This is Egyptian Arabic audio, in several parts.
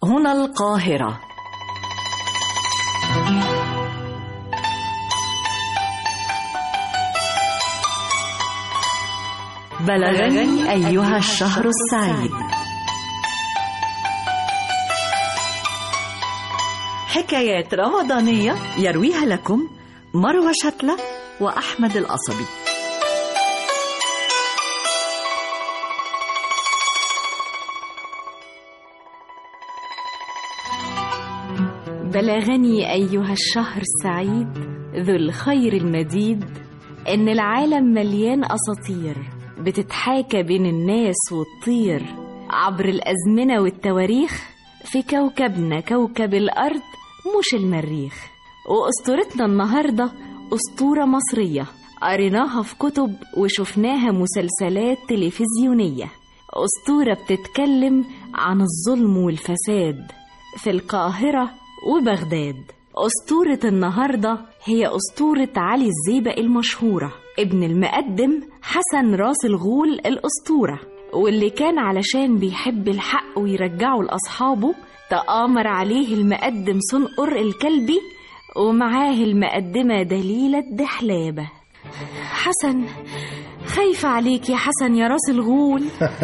هنا القاهرة بلغني أيها الشهر السعيد حكايات رمضانية يرويها لكم مروى شتلة وأحمد القصبي بلغني أيها الشهر السعيد ذو الخير المديد إن العالم مليان أساطير بتتحاكى بين الناس والطير عبر الأزمنة والتواريخ في كوكبنا كوكب الأرض مش المريخ وأسطورتنا النهاردة أسطورة مصرية قريناها في كتب وشفناها مسلسلات تلفزيونية أسطورة بتتكلم عن الظلم والفساد في القاهرة وبغداد أسطورة النهاردة هي أسطورة علي الزيبق المشهورة ابن المقدم حسن راس الغول الأسطورة واللي كان علشان بيحب الحق ويرجعه لأصحابه تآمر عليه المقدم صنقر الكلبي ومعاه المقدمة دليلة دحلابة حسن خايفة عليك يا حسن يا راس الغول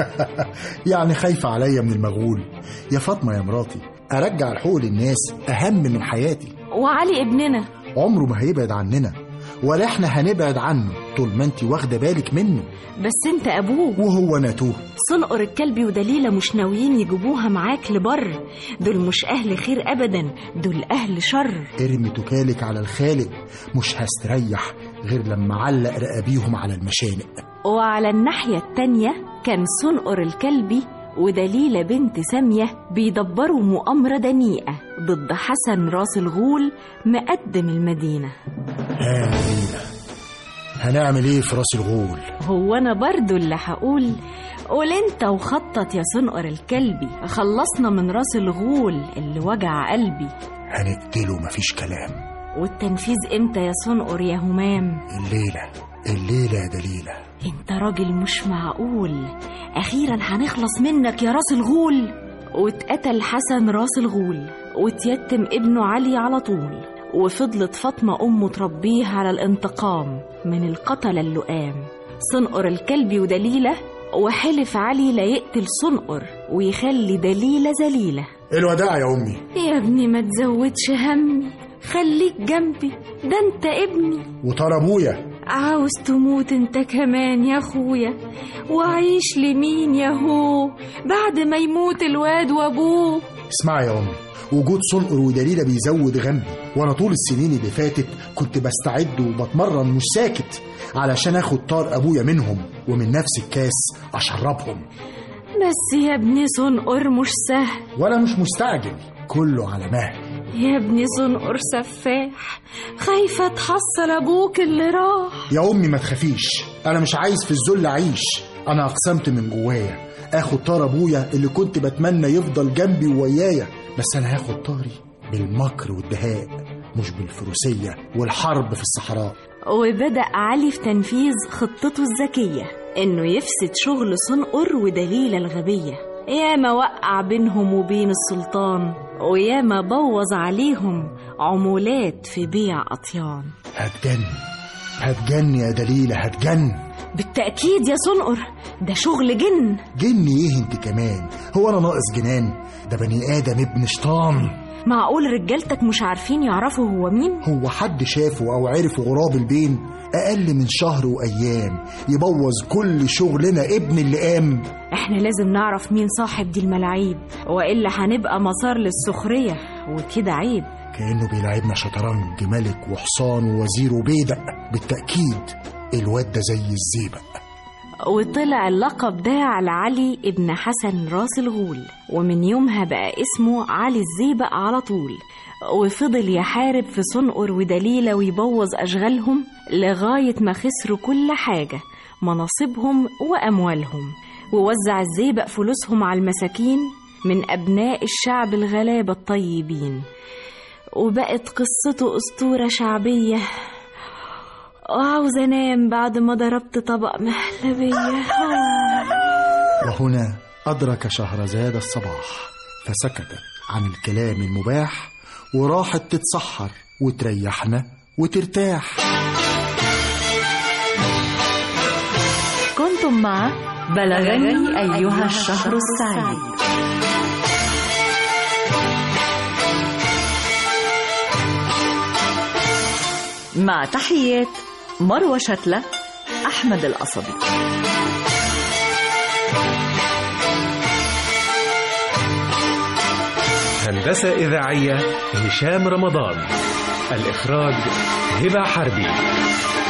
يعني خايفة عليا من المغول يا فاطمة يا مراتي أرجع الحقوق للناس أهم من حياتي وعلي ابننا عمره ما هيبعد عننا ولا احنا هنبعد عنه طول ما انت واخدة بالك منه بس انت ابوه وهو ناتوه صنقر الكلبي ودليلة مش ناويين يجيبوها معاك لبر دول مش أهل خير أبدا دول أهل شر ارمي تكالك على الخالق مش هستريح غير لما علق رقابيهم على المشانق وعلى الناحية التانية كان صنقر الكلبي ودليلة بنت سامية بيدبروا مؤامرة دنيئة ضد حسن راس الغول مقدم المدينة ها ليلى هنعمل ايه في راس الغول هو أنا برضو اللي هقول قول انت وخطط يا صنقر الكلبي خلصنا من راس الغول اللي وجع قلبي هنقتله مفيش كلام والتنفيذ امتى يا صنقر يا همام الليلة الليلة يا دليلة انت راجل مش معقول اخيرا هنخلص منك يا راس الغول واتقتل حسن راس الغول واتيتم ابنه علي على طول وفضلت فاطمة أمه تربيه على الانتقام من القتلة اللئام صنقر الكلبي ودليلة وحلف علي لا يقتل صنقر ويخلي دليلة ذليلة الوداع يا أمي يا ابني ما تزودش همي خليك جنبي ده انت ابني وترى أبويا عاوز تموت انت كمان يا اخويا وعيش لمين يا هو بعد ما يموت الواد وابوه اسمعي يا أمي وجود صنقر ودليلة بيزود غمي وأنا طول السنين اللي فاتت كنت بستعد وبتمرن مش ساكت علشان آخد طار أبويا منهم ومن نفس الكاس أشربهم بس يا ابني صنقر مش سهل وأنا مش مستعجل كله على مهل يا ابني صنقر سفاح خايفة تحصل أبوك اللي راح يا أمي ما تخافيش أنا مش عايز في الذل أعيش أنا أقسمت من جوايا آخد طار أبويا اللي كنت بتمنى يفضل جنبي وويايا بس أنا هاخد طاري بالمكر والدهاء مش بالفروسية والحرب في الصحراء وبدأ علي في تنفيذ خطته الذكية إنه يفسد شغل صنقر ودليلة الغبية ياما وقع بينهم وبين السلطان وياما بوظ عليهم عمولات في بيع أطيان هتجن هتجن يا دليلة هتجن بالتأكيد يا صنقر ده شغل جن جن ايه انت كمان هو انا ناقص جنان ده بني ادم ابن شيطان معقول رجالتك مش عارفين يعرفوا هو مين؟ هو حد شافه او عرف غراب البين اقل من شهر وايام يبوظ كل شغلنا ابن اللي قام احنا لازم نعرف مين صاحب دي الملاعيب وإلا هنبقى مسار للسخرية وكده عيب كانه بيلعبنا شطرنج ملك وحصان ووزير وبيدق بالتاكيد الواد ده زي الزيبق وطلع اللقب ده على علي ابن حسن راس الغول ومن يومها بقى اسمه علي الزيبق على طول وفضل يحارب في صنقر ودليلة ويبوظ أشغالهم لغاية ما خسروا كل حاجة مناصبهم وأموالهم ووزع الزيبق فلوسهم على المساكين من أبناء الشعب الغلابة الطيبين وبقت قصته أسطورة شعبية وعاوز أنام بعد ما ضربت طبق مهلبية وهنا أدرك شهرزاد الصباح فسكتت عن الكلام المباح وراحت تتسحر وتريحنا وترتاح كنتم مع بلغني أيها الشهر السعيد مع تحيات مروة شتلة أحمد القصبي هندسة إذاعية هشام رمضان الإخراج هبة حربي